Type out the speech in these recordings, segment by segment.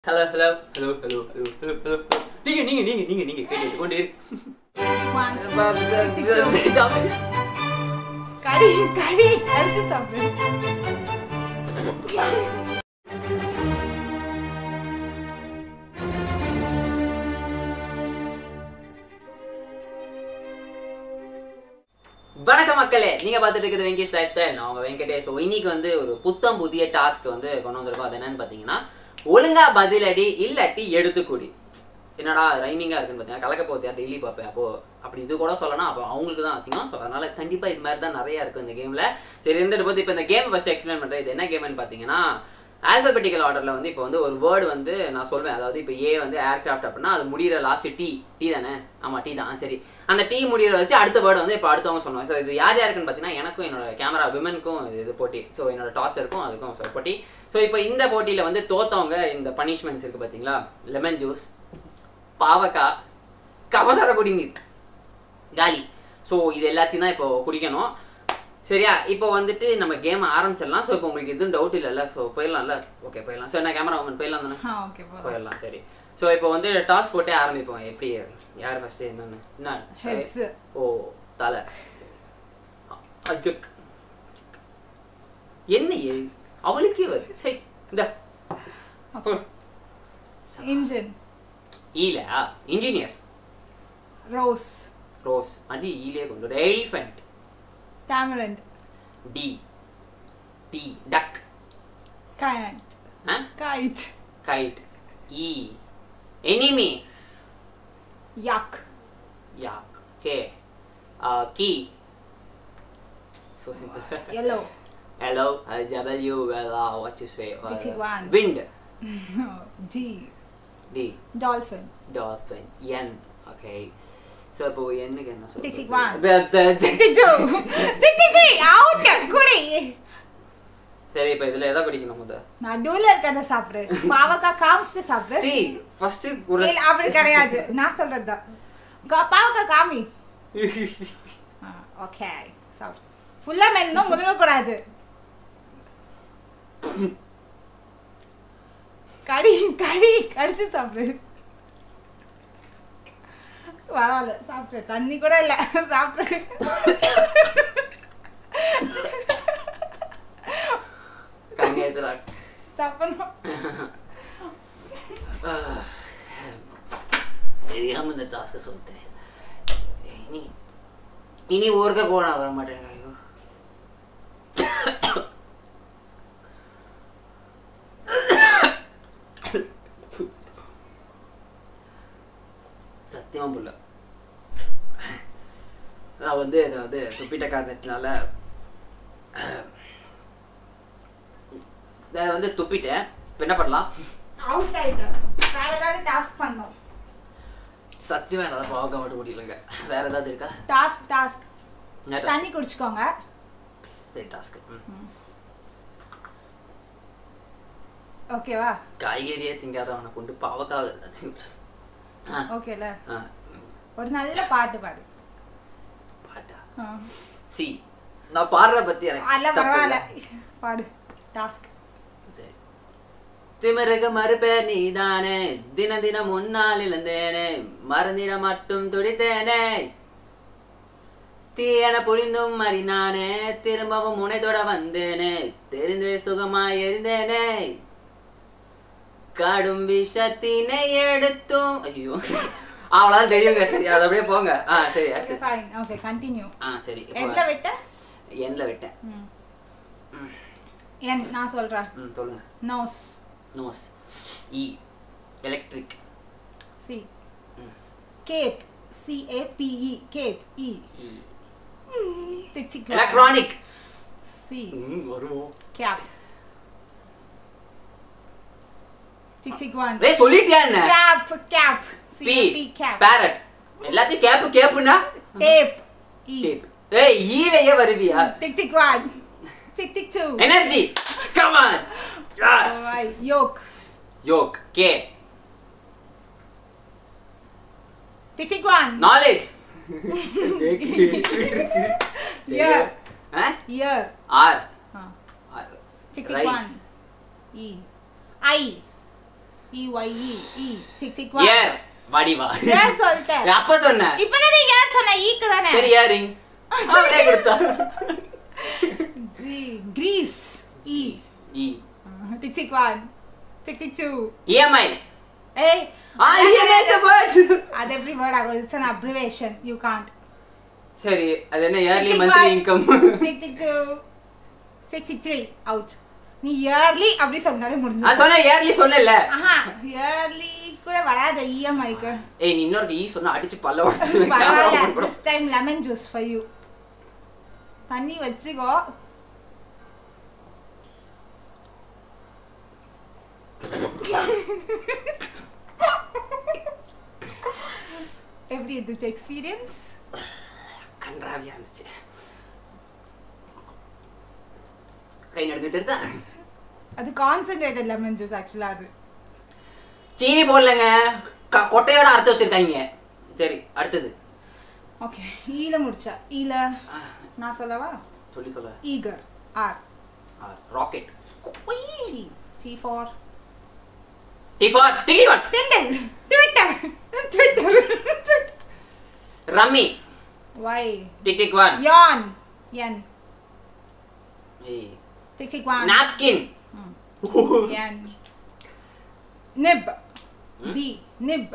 Hello hello hello hello hello hello hello நீங்க நீங்க நீங்க நீங்க நீங்க கேட்டு கொண்டு கடி கடி அடிச்சு சாப்பிடு வணக்கம் மக்களே நீங்க பார்த்துட்டு இருக்கிறது வெங்கேஷ் லைஃப் ஸ்டைல் நான் உங்க வெங்கடேஷ் ஸோ இன்னைக்கு வந்து ஒரு புத்தம் புதிய டாஸ்க் வந்து கொண்டு வந்திருக்கோம் அது என்னன்னு பார்த்தீங்கன்னா ஒழுங்கா பதிலடி இல்லாட்டி எடுத்துக்கூடி என்னடா ரைமிங்கா இருக்குன்னு பார்த்தீங்கன்னா கலக்க போத்தியா டெய்லி பார்ப்பேன் அப்போ அப்படி இது கூட சொல்லணும் அப்போ அவங்களுக்கு தான் அசிங்கம் ஸோ அதனால கண்டிப்பா இது மாதிரி தான் நிறைய இருக்கும் இந்த கேம்ல சரி இருந்துட்டு போது இப்போ இந்த கேம் ஃபர்ஸ்ட் எக்ஸ்பிளைன் பண்றேன் இது என்ன கேம்னு பார்த்தீங்கன்னா ஆல்பபெட்டிக்கல் ஆர்டர்ல வந்து இப்போ வந்து ஒரு வேர்டு வந்து நான் சொல்வேன் அதாவது இப்போ ஏ வந்து ஏர்கிராஃப்ட் அப்படின்னா அது முடிகிற லாஸ்ட் டி டி தானே ஆமா டி தான் ஆ, சரி அந்த டி முடிகிற வச்சு அடுத்த வேர்டு வந்து இப்போ அடுத்தவங்க சொன்னோம் ஸோ இது யார் யாருக்குன்னு பார்த்தீங்கன்னா எனக்கும் என்னோட கேமரா விமனுக்கும் இது இது போட்டி ஸோ என்னோட டார்ச்சருக்கும் அதுக்கும் so போட்டி ஸோ இப்போ இந்த போட்டியில வந்து தோத்தவங்க இந்த பனிஷ்மெண்ட்ஸ் இருக்கு பார்த்தீங்களா லெமன் ஜூஸ் பாவக்காய் கபசார குடிநீர் காலி ஸோ இது எல்லாத்தையும் தான் இப்போ குடிக்கணும் சரியா இப்போ வந்துட்டு நம்ம கேம் ஆரம்பிச்சிடலாம் ஸோ இப்போ உங்களுக்கு எதுவும் டவுட் இல்லைல்ல ஸோ போயிடலாம்ல ஓகே போயிடலாம் ஸோ என்ன கேமரா ஓமன் போயிடலாம் தானே ஆ ஓகே போதும் போயிடலாம் சரி ஸோ இப்போ வந்து டாஸ் போட்டே ஆரம்பிப்போம் எப்படி யார் ஃபர்ஸ்ட் என்னன்னு என்ன Heads. ஓ தலை அஜுக் என்ன இது? அவளுக்கே வருது சரி இந்த இன்ஜின் ஈலா இன்ஜினியர் ரோஸ் ரோஸ் அது ஈலே கொண்டு வர elephant tamarind D D duck kite kite kite E enemy yuck yuck K key so simple yellow hello uh, w well uh, what you say uh, Dixie one. wind D d dolphin dolphin n okay so இப்போ என்னக்கு என்ன சொல்றது Dixie one. The- the- sixty two sixty three out குடி சரி இப்போ இதுல எதை குடிக்கணும் முத நடுவுல இருக்கிறத சாப்பிடு பாவக்காய் காமிச்சிட்டு சாப்பிடு சி ஃபர்ஸ்ட் ஒரு இல்ல, அப்படி கிடையாது நான் சொல்றதுதான் கா- பாவக்காய் காமி ஓகே சாப்பிடு ஃபுல்லா மென்னும் முழுங்க கூடாது கடி கடி கடிச்சு சாப்பிடு வராது சாப்பிட்டு தண்ணி கூட இல்ல சாப்பிட்டு கங்கேதுரா ஸ்டாப் பண்ணும் தெரியாம இந்த டாஸ்க சொல்லிட்டேன் இனி இனி ஊருக்க போனா வர மாட்டேங்க ஐயோ சத்தியமா புள்ள நான் வந்து அதாவது துப்பிட்ட காரணத்தினால நான் வந்து துப்பிட்டேன் இப்ப என்ன பண்ணலாம் அவுட் ஆயிட்டேன் வேற ஏதாவது டாஸ்க் பண்ணோம் சத்தியமா என்னால பாவக்காய் மட்டும் முடியலங்க வேற ஏதாவது இருக்கா டாஸ்க் டாஸ்க் என்ன தண்ணி குடிச்சுக்கோங்க சரி டாஸ்க் ஓகேவா காய்கறியே திங்காதவனை கொண்டு பாவக்காய் ஆ, ஓகேல ஆ, ஒரு நல்ல பாட்டு பாடு பாட்டா ஆ. சி நான் பாடுற பத்தி எனக்கு அல்ல தப்பு பரவாயில்ல இல்ல. பாடு டாஸ்க் சரி திமிருக மறுப்பே நீதானே தின தினம் முன்னால் இழந்தேனே மறந்திட மட்டும் துடித்தேனே தீயன புரிந்தும் அறினானே திரும்பவும் முனைதொட வந்தேனே தெரிந்தே சுகமாய் எரிந்தேனே கடும் விஷத்தினை எடுத்தும் ஐயோ அவ்வளவுதான் தெரியுங்க சரி அது அப்படியே போங்க ஆ சரி ஓகே அடுத்து. ஃபைன் ஓகே கண்டினியூ ஆ சரி எட்ல விட்ட எண்ணில் விட்டேன் ம். என் நான் சொல்றேன் ம் சொல்லுங்க nose nose E electric C ம். Cap C A B E cap E E டிச்சிக் எலக்ட்ரானிக் சி வருவோம் கேப் டிக் டிக் ஒன் டேய் சொல்லிட்டியா என்ன cap cap C B A B cap parrot எல்லாத்தையும் கேப்பு கேப்புனா டேப் இ டேப் ஏய் ஈலையே வருவியா tick tick one tick tick two energy come on yes yoke yoke K tick tick one knowledge Yeah. Ear R ஆ R tick tick one rice E I E Y E E tick tick air வாடி வா ஏர் சொல்லிட்டேன் அப்ப சொன்னேன் இப்ப தானே ஏர் சொன்ன ஈக்கு தானே சரி ஏரிங் அவளே கொடுத்தா G grease E E tick tick one tick tick two EMI ஏய் ஆ இஎம்ஐ இஸ் a word அது எப்படி வேர்ட் ஆகும் it's an abbreviation you can't சரி அது என்ன yearly Tick, tick, monthly one. Income tick tick two tick tick three out நீ yearly அப்படி சொன்னாலே நான் முடிஞ்சு சொன்னேன் இயர்லி சொன்னேன்ல ஆஹா இயர்லி கூட வராத இஎம்ஐக்கு ஏய் நீ இன்னொரு ஈ சொன்னா அடிச்சு பல்ல உடைச்சு பரவாயில்ல camera this time lemon juice for you தண்ணி வச்சுக்கோ எப்படி இருந்துச்சு எக்ஸ்பீரியன்ஸ் கன்றாவியா இருந்துச்சு கை நடுங்க தெரியுதா அது கான்சென்ட்ரேட்டட் லெமன் ஜூஸ் ஆக்சுவலா அது சீனி போடலங்க க- கொட்டையோட அறுத்து வச்சிருக்காங்க சரி அடுத்தது ஓகே ஈல முடிச்சா ஈல நான் சொல்லவா சொல்லி சொல்ல eager R rocket D D for D for DD one டிண்டல் twitter twitter rummy Y tick tick one யான் N tick tick one napkin Yan. Nib. B. Nib.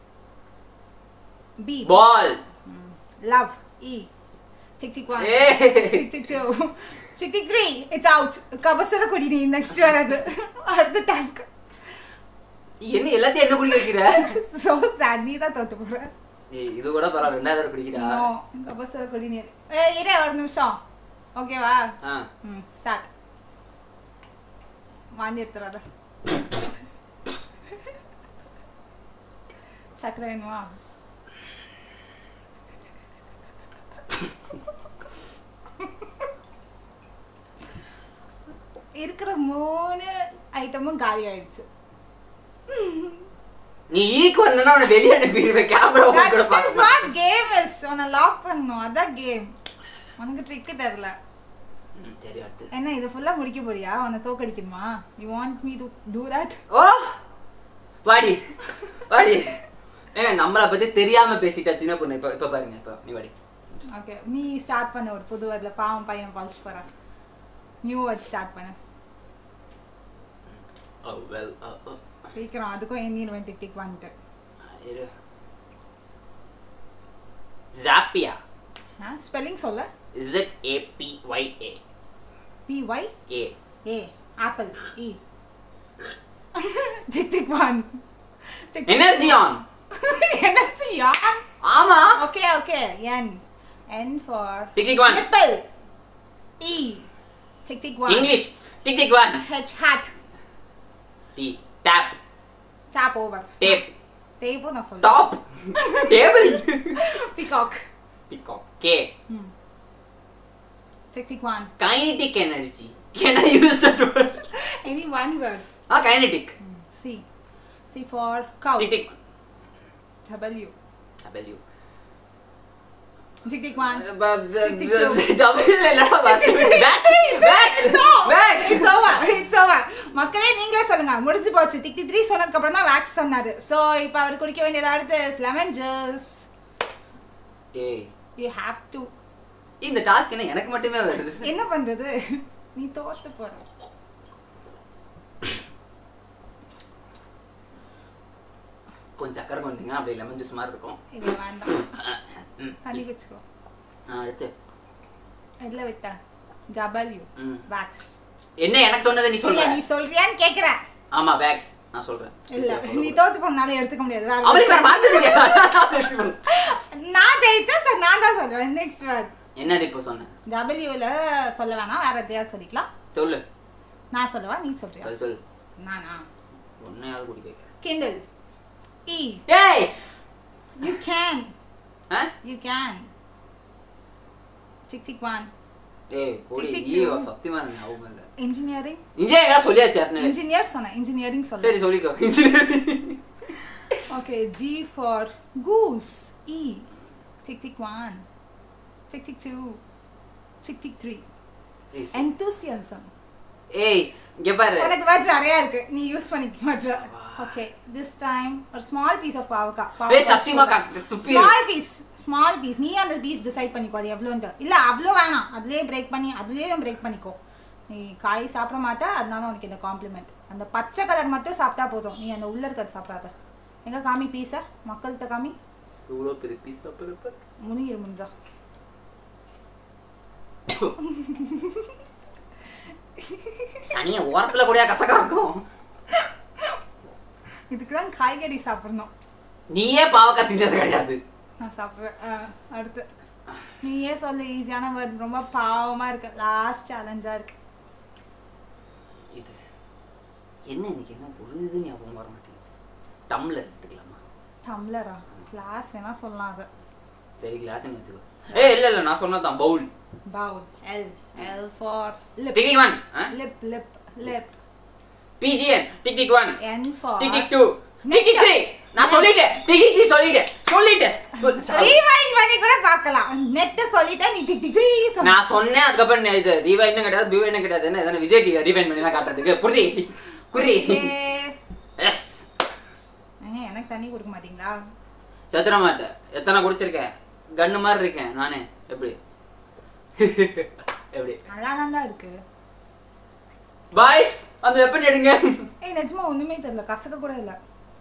B. Ball Love. E. Tick tick one. Hey. Tick tick two. Tick tick three. It's out. கபசர கொடி நீ next வராது அடுத்த task என்ன எல்லாத்தையும் என்ன குடிக்க வைக்கிற சோ சாட் நீ தான் தோத்து போற ஏய் இது கூட பரவாயில்ல ரெண்டாவது தடவை குடிக்கிறா நோ கபசர கொடி நீ ஏ இரு ஒரு நிமிஷம் ஓகேவா ஆ ம் ஸ்டார்ட் வாந்தி எடுத்துறாத சக்கரை வேணுமா இருக்கிற மூணு ஐட்டமும் காலி ஆயிடுச்சு நீ ஈக்கு வந்தனா அவனை வெளியே அனுப்பிடுவேன் கேமரா ஓபன் கூட That is பார்க்க what game is. உன்னை lock பண்ணணும். அதான் game. உனக்கு trick தெரியல. ம், சரி அடுத்து என்ன இது ஃபுல்லா முடிக்க போறியா உன்னை தோக்கடிக்கணுமா you want me to do that ஓ வாடி வாடி ஏங்க நம்மள பத்தி தெரியாம பேசிட்டா சின்ன பொண்ணு இப்ப இப்ப பாருங்க இப்ப நீ வாடி ஓகே நீ ஸ்டார்ட் பண்ண ஒரு புது வேர்ட்ல பாவம் பையன் பழிச்சு போறான் நியூ வேர்ட் ஸ்டார்ட் பண்ண ஓ வெல் சீக்கிரம் அதுக்கும் எண்ணிடுவேன் டிக் டிக் வந்துட்டு இரு ஜாப்பியா ஸ்பெல்லிங் சொல்ல Z A B Y A B Y A A apple E tick tick one energy on energy யான் ஆமா Okay, okay. N. N for tick tick one nipple. E. Tick tick one. English tick tick one H hat. T tap Tap over. Tap Tape நான் சொல்றேன். Top table Peacock. Peacock K Hmm. Tick tick one. Kinetic energy can I use that word Any one word. ஆ kinetic Hmm. C. C for cow. Tick tick W. W Tick tick one. W tick two. இல்லடா back back No. Back It's over. It's over. மக்களே நீங்களே சொல்லுங்க முடிஞ்சு போச்சு tick tick three சொன்னதுக்கு அப்புறம் தான் வேக்ஸ் சொன்னாரு சோ இப்போ அவர் குடிக்க வேண்டியது அடுத்து லெமன் ஜூஸ் ஏய் யூ ஹேவ் டு இந்த டாஸ்க் என்ன எனக்கு மட்டுமே வருது என்ன பண்றது நீ தோத்து போற கொஞ்சம் சக்கரை கொஞ்சம் அப்படி லெமன் ஜூஸ் மாதிரி இருக்கும் இது வேண்டாம் ம், தண்ணி வச்சுக்கோ ஆ, அடுத்து எதுல விட்ட டபிள்யூ ம். வேக்ஸ் என்ன எனக்கு சொன்னதை நீ இல்ல சொல்ற நீ சொல்றியான்னு கேக்குறேன் ஆமா வேக்ஸ் நான் சொல்றேன் இல்ல நீ தோத்து போனால எடுத்துக்க முடியாது வேற அவளுக்கு வேற ஒரு- மறந்துடுங்க நான் ஜெயிச்சா சார் நான் தான் சொல்லுவேன் நெக்ஸ்ட் வேர்ட் என்னது இப்போ சொன்னேன் டபிள்யூல சொல்ல வேணாம் வேற எதையாவது சொல்லிக்கலாம் சொல்லு நான் சொல்லவா நீ சொல்றியா சொல் சொல்லு நானா ஒன்னையாவது குடி வைக்கிறேன் கிண்டில் இ ஏய் யூ கேன் ஆ? You can tick tick one ஏய் போடி Tick, tick, ஈயோ two. சத்தியமா எனக்கு ஞாபகம் இல்ல இன்ஜினியரிங் இன்ஜினியரிங் சொல்லியாச்சு ஏற்கனவே இன்ஜினியர் சொன்னேன் இன்ஜினியரிங் சொல்ல சரி சொல்லிக்கோ engineering Okay, G for goose. E. Tick tick one. Tick tick two. Tick tick three. Enthusiasm. ஏய் இங்க பாரு உனக்கு வேர்ட்ஸ் நிறைய இருக்கு நீ யூஸ் பண்ணிக்க மாட்ட ஓகே திஸ் டைம் ஒரு ஸ்மால் பீஸ் ஆஃப் பாவக்கா ஏய், சத்தியமா கா- துப்பிரு. ஸ்மால் பீஸ் ஸ்மால் பீஸ் நீ அந்த பீஸ் டிசைட் பண்ணிக்கோ அது எவ்வளோன்ட்டு இல்லை அவ்வளோ வேணாம் அதுலேயே பிரேக் பண்ணி அதுலேயே பிரேக் பண்ணிக்கோ நீ காய் சாப்பிட மாட்டா அதனால உனக்கு இந்த காம்ப்ளிமெண்ட் அந்த பச்சை கலர் மட்டும் சாப்பிட்டா போதும் நீ அந்த உள்ள இருக்கிறது சாப்பிடாத எங்க காமி பீஸை மக்கள்கிட்ட காமி இவ்வளோ பெரிய பீஸ் சாப்பிட்றப்ப முனிகிரு முடிஞ்சா சனிய ஓரத்துல கூட கசக்கா இருக்கும் இதுக்கு தான் காய்கறி சாப்பிடணும் நீயே பாவக்காய் தின்னது கிடையாது நான் சாப்பிடுவேன் ஆ, அடுத்து நீயே சொல்லு ஈஸியான வேர்ட் ரொம்ப பாவமா இருக்கு லாஸ்ட் சேலஞ்சா இருக்கு இது என்ன இன்னைக்கு என்ன ஒரு இது ஞாபகம் வர மாட்டேங்குது டம்ளர் எடுத்துக்கலாமா டம்ளரா கிளாஸ் வேணா சொல்லலாம் அது சரி கிளாஸ் வச்சுக்கோ ஏய் இல்ல இல்ல நான் சொன்னதான் bowl bowl L L for lip tick one lip lip lip பிஜிஎன் tick tick one N for tick tick two tick tick three நான் சொல்லிட்டேன் டிக் டிக் த்ரீ சொல்லிட்டேன் சொல்லிட்டேன் சொல்~ ரீவைண்ட் பண்ணி கூட பார்க்கலாம் நெட் சொல்லிட்டேன் நீ டிக் டிக் த்ரீ சொன்ன நான் சொன்னேன் அதுக்கப்புறம் நீ இது தீபா என்ன கிடையாது பிவா என்ன கிடையாது என்ன எதனா விஜய் டிவி ரீவைண்ட் பண்ணி காட்டுறதுக்கு புரி புரி எஸ் ஏங்க, எனக்கு தண்ணி கொடுக்க மாட்டீங்களா சத்திர மாட்டேன் எத்தனை குடிச்சிருக்கேன் கன்னு மாதிரி இருக்கேன் நானே எப்படி எப்படி நல்லா தான் இருக்கு பாய்ஸ் அந்த வெப்பன் எடுங்க ஏய் நிஜமா ஒண்ணுமே தெரியல கசக்க கூட இல்ல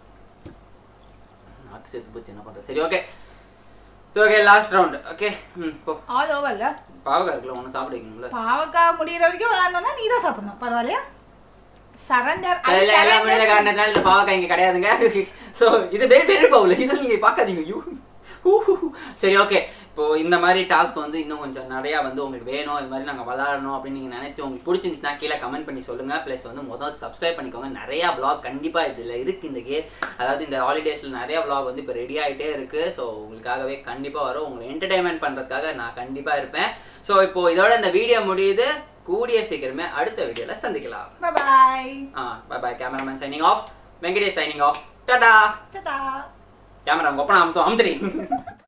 நாக்கு செத்து போச்சு என்ன பண்றது சரி ஓகே சரி ஓகே லாஸ்ட் ரவுண்ட் ஓகே ம் போ ஆல் ஓவர்ல பாவக்காய் இருக்குல்ல ஒன்று சாப்பிட வைக்கணும்ல பாவக்காய் முடியிற வரைக்கும் விளையாடணும்னா நீ தான் சாப்பிடணும் பரவாயில்லையா சரண்டர் இல்ல எல்லாம் முடிஞ்ச காரணத்தினால இந்த பாவக்காய் இங்க கிடையாதுங்க சோ இது பெரிய பெரிய பவுல் இதில் நீங்க பார்க்காதீங்க யூ சரி ஓகே இப்போ இந்த மாதிரி டாஸ்க் வந்து இன்னும் கொஞ்சம் நிறையா வந்து உங்களுக்கு வேணும் இது மாதிரி நாங்கள் விளாடணும் அப்படின்னு நீங்கள் நினைச்சு உங்களுக்கு பிடிச்சிருந்துச்சுன்னா கீழே கமெண்ட் பண்ணி சொல்லுங்க ப்ளஸ் வந்து முதல் சப்ஸ்கிரைப் பண்ணிக்கோங்க நிறையா vlog கண்டிப்பாக இதில் இருக்கு இந்த கே அதாவது இந்த ஹாலிடேஸில் நிறைய vlog வந்து இப்போ ரெடி ஆகிட்டே இருக்கு ஸோ உங்களுக்காகவே கண்டிப்பாக வரும் உங்களை என்டர்டைன்மெண்ட் பண்ணுறதுக்காக நான் கண்டிப்பாக இருப்பேன் ஸோ இப்போ இதோட இந்த வீடியோ முடியுது கூடிய சீக்கிரமே அடுத்த வீடியோவில் சந்திக்கலாம் பாய் ஆ bye bye cameraman signing off Venkatesh signing off டாடா டாடா கேமரா உங்க அப்பா அமுத்தம் அமுத்துறீங்க